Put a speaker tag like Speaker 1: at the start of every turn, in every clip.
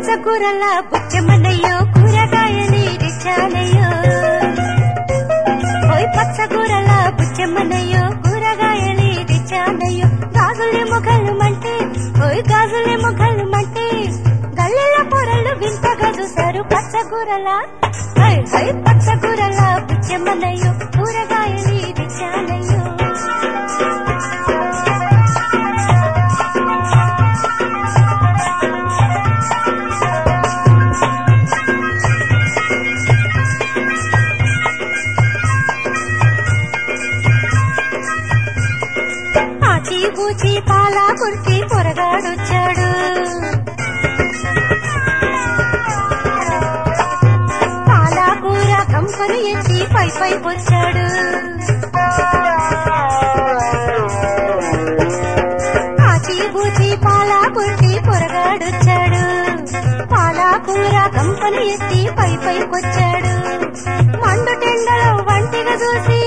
Speaker 1: పచ్చకూరల బుచ్చమనయ్యో కూరగాయలి రిచాలయ్యో ఓయ్ పచ్చకూరల బుచ్చమనయ్యో కూరగాయలి రిచాలయ్యో గాజులే మొగలు మంటే ఓయ్ గాజులే మొగలు మంటే గల్లెల పొరలు వింతగా చూశారు పచ్చకూరల హై హై పచ్చకూరల బుచ్చమనయ్యో కూరగాయలి రిచాలయ్యో ఆచి పూచి పాలా కుర్తి పొరగాడొచ్చాడు పాలా కూర కంపను ఎత్తి పై పై వచ్చాడు ఆచి పూచి పాలా కుర్తి పొరగాడొచ్చాడు పాలా కూర కంపను ఎత్తి పై పై వచ్చాడు మండు టెండలో వంటిగా చూసి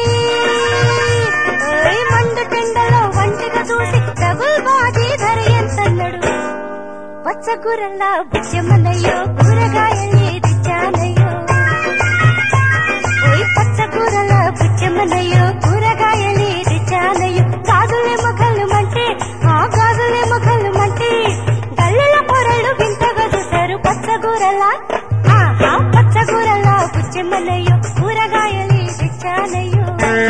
Speaker 1: ఓయ్ మండు టెండలో వంటిగా చూసి డబుల్ బాజీ ధర ఎంతన్నాడు పచ్చకూరల్లా బుచ్చమనయ్యో కూరగాయలే తెచ్చానయ్యో ఓయ్ పచ్చకూరల బుచ్చమనయ్యో కూరగాయలే తెచ్చానయ్యో గాజులే మొగలు మంటే ఆ గాజులే మొగలు మంటే గల్లెల పొరలు వింతగా చూశారు పచ్చకూరల ఆహా పచ్చకూరల బుచ్చమనయ్యో కూరగాయలే తెచ్చానయ్యో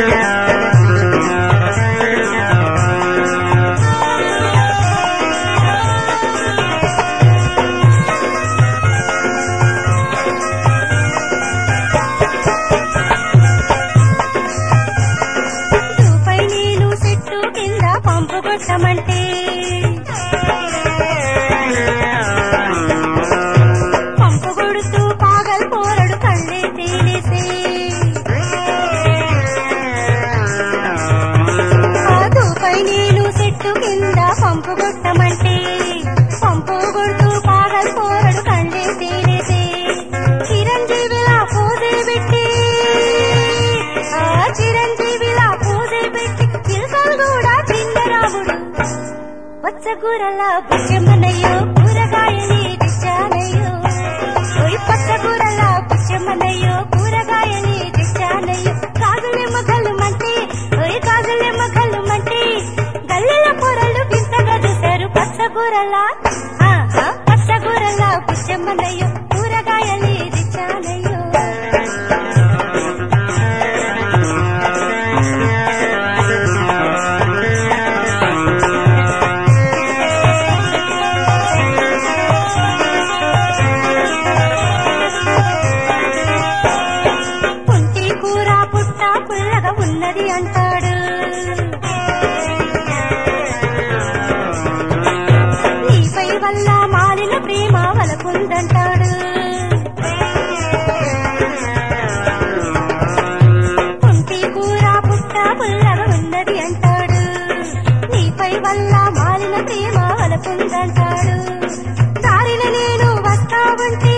Speaker 1: రూపై నేను చెట్టు కింద పంపు కొట్టమంటే పంపు కొడుతూ పాగల్ పోరడు కళ్ళే తేలేసే ఆ రూపై నేను చెట్టు కింద పంపు కొట్టమంటే పంపు కొడుతూ పాగల్ పోరడు కళ్ళే తేలేసే చిరంజీవిలా పోదే పెట్టి ఆ చిరంజీవిలా పోదే పెట్టి చిలకలు కూడా చిన్నరాముడు పచ్చకూరల బుచ్చమనయ్యో కూరగాయలి తెచ్చానయ్యో ఓయ్ పచ్చకూరల బుచ్చమనయ్యో కూరగాయలి తెచ్చానయ్యో కాజులే మగలు మంటే ఓయ్ కాజులే మగలు మంటే గల్లెల పొరలు వింతగా చూశారు పచ్చకూరల ఆహా పచ్చకూరల బుచ్చమనయ్యో కూరగాయలి తెచ్చానయ్యో పుంటి కూర పుట్ట పుల్లగా ఉన్నది అంటాడు నీపై వల్ల మాలిన ప్రేమ వలకుందంటాడు పుంటి కూర పుట్ట పుల్లగా ఉన్నది అంటాడు నీపై వల్ల మాలిన ప్రేమ వలకుందంటాడు దారిన నేను వస్తా ఉంటే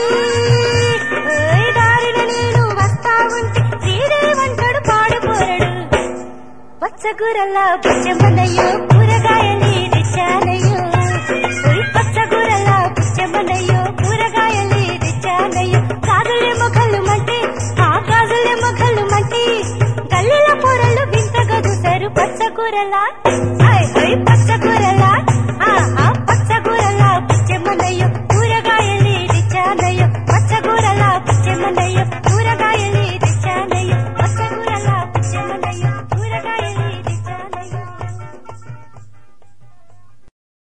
Speaker 1: ఓయ్ దారిన నేను వస్తా ఉంటే శ్రీదేవంటాడు పాడుకోరడు పచ్చగూరల బుచ్చమనయ్యో కూరగాయలి తెచ్చానయ్యో ఓయ్ పచ్చగూరల బుచ్చమనయ్యో కూరగాయలి తెచ్చానయ్యో కాదులే మొగలు మంటే ఆ కాదులే మొగలు మంటే గల్లెల పొరలు వింతగా చూశారు పచ్చకూరల ఐ ఐ పచ్చకూరల